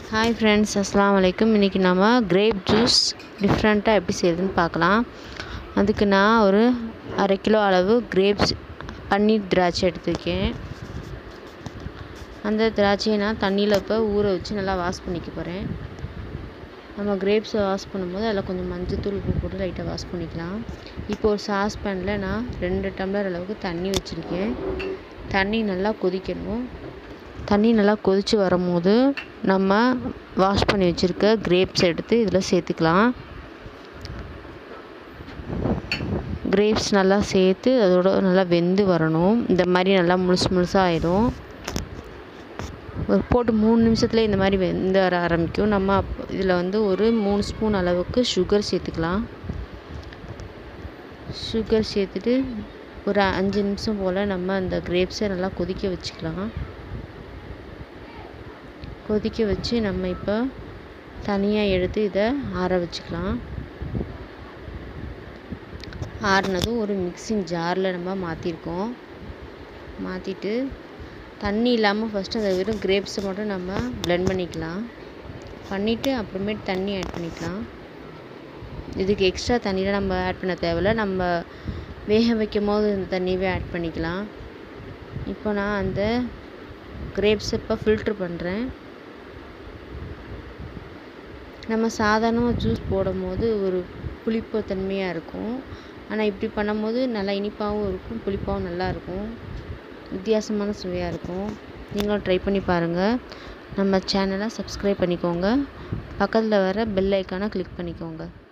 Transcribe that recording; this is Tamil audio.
ஹாய் ஃப்ரெண்ட்ஸ் அஸ்ஸலாமு அலைக்கும் இன்றைக்கி நம்ம கிரேப் ஜூஸ் டிஃப்ரெண்ட்டாக எப்படி செய்யுதுன்னு பார்க்கலாம் அதுக்கு நான் ஒரு அரை கிலோ அளவு கிரேப்ஸ் பன்னீர் திராட்சை எடுத்திருக்கேன் அந்த திராட்சையை நான் தண்ணியில் இப்போ ஊற வச்சு நல்லா வாஷ் பண்ணிக்க போகிறேன் நம்ம கிரேப்ஸை வாஷ் பண்ணும்போது அதில் கொஞ்சம் மஞ்சத்தூள் உப்பு போட்டு லைட்டாக வாஷ் பண்ணிக்கலாம் இப்போ ஒரு சாஸ் பேனில் நான் ரெண்டு டம்ளர் அளவுக்கு தண்ணி வச்சுருக்கேன் தண்ணி நல்லா கொதிக்கணும் தண்ணி நல்லா கொதித்து வரும்போது நம்ம வாஷ் பண்ணி வச்சுருக்க கிரேப்ஸ் எடுத்து இதில் சேர்த்துக்கலாம் கிரேப்ஸ் நல்லா சேர்த்து அதோட நல்லா வெந்து வரணும் இந்த மாதிரி நல்லா முழுசு முழுசாக ஆகிடும் ஒரு போட்டு மூணு நிமிஷத்துல இந்த மாதிரி வெந்து வர ஆரம்பிக்கும் நம்ம அப் இதில் வந்து ஒரு மூணு ஸ்பூன் அளவுக்கு சுகர் சேர்த்துக்கலாம் சுகர் சேர்த்துட்டு ஒரு அஞ்சு நிமிஷம் போல் நம்ம அந்த கிரேப்ஸை நல்லா கொதிக்க வச்சுக்கலாம் கொதிக்க வச்சு நம்ம இப்போ தனியாக எடுத்து இதை ஆற வச்சுக்கலாம் ஆறுனதும் ஒரு மிக்சிங் ஜாரில் நம்ம மாற்றிருக்கோம் மாற்றிட்டு தண்ணி இல்லாமல் ஃபஸ்ட்டு அந்த வெறும் கிரேப்ஸை மட்டும் நம்ம பிளெண்ட் பண்ணிக்கலாம் பண்ணிவிட்டு அப்புறமேட்டு தண்ணி ஆட் பண்ணிக்கலாம் இதுக்கு எக்ஸ்ட்ரா தண்ணியில் நம்ம ஆட் பண்ண தேவையில்ல நம்ம வேக வைக்கும் போது இந்த தண்ணியவே ஆட் பண்ணிக்கலாம் இப்போ நான் அந்த கிரேப்ஸை இப்போ ஃபில்ட்ரு பண்ணுறேன் நம்ம சாதாரணமாக ஜூஸ் போடும் போது ஒரு புளிப்பு தன்மையாக இருக்கும் ஆனால் இப்படி பண்ணும்போது நல்லா இனிப்பாகவும் இருக்கும் புளிப்பாகவும் நல்லா இருக்கும் வித்தியாசமான சுவையாக இருக்கும் நீங்களும் ட்ரை பண்ணி பாருங்கள் நம்ம சேனலை சப்ஸ்கிரைப் பண்ணிக்கோங்க பக்கத்தில் வர பெல் ஐக்கானை கிளிக் பண்ணிக்கோங்க